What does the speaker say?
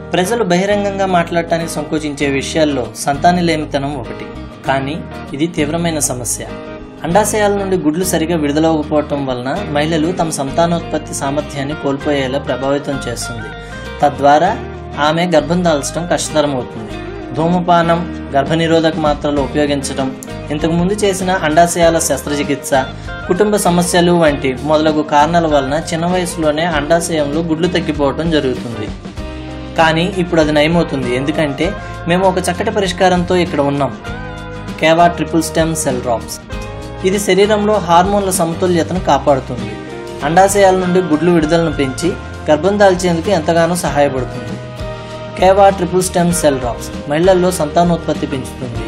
ప్రజలు బహిరంగంగా మాట్లాడటానికి సంకోచించే విషయాల్లో సంతానలేమితనం ఒకటి కానీ ఇది తీవ్రమైన సమస్య అండాశయాల నుండి గుడ్లు సరిగా విడుదలవ్వకపోవటం వలన మహిళలు తమ సంతానోత్పత్తి సామర్థ్యాన్ని కోల్పోయేలా ప్రభావితం చేస్తుంది తద్వారా ఆమె గర్భం దాల్చడం కష్టతరమవుతుంది ధూమపానం గర్భనిరోధక మాత్రలు ఉపయోగించడం ఇంతకుముందు చేసిన అండాశయాల శస్త్రచికిత్స కుటుంబ సమస్యలు వంటి మొదలగు కారణాల వలన చిన్న వయసులోనే అండాశయంలో గుడ్లు తగ్గిపోవడం జరుగుతుంది కానీ ఇప్పుడు అది నయమవుతుంది ఎందుకంటే మేము ఒక చక్కటి పరిష్కారంతో ఇక్కడ ఉన్నాం Keva triple stem cell drops ఇది శరీరంలో హార్మోన్ల సమతుల్యతను కాపాడుతుంది అండాశయాల నుండి గుడ్లు విడుదలను పెంచి గర్భం దాల్చేందుకు ఎంతగానో సహాయపడుతుంది Keva triple stem cell drops మహిళల్లో సంతానోత్పత్తి పెంచుతుంది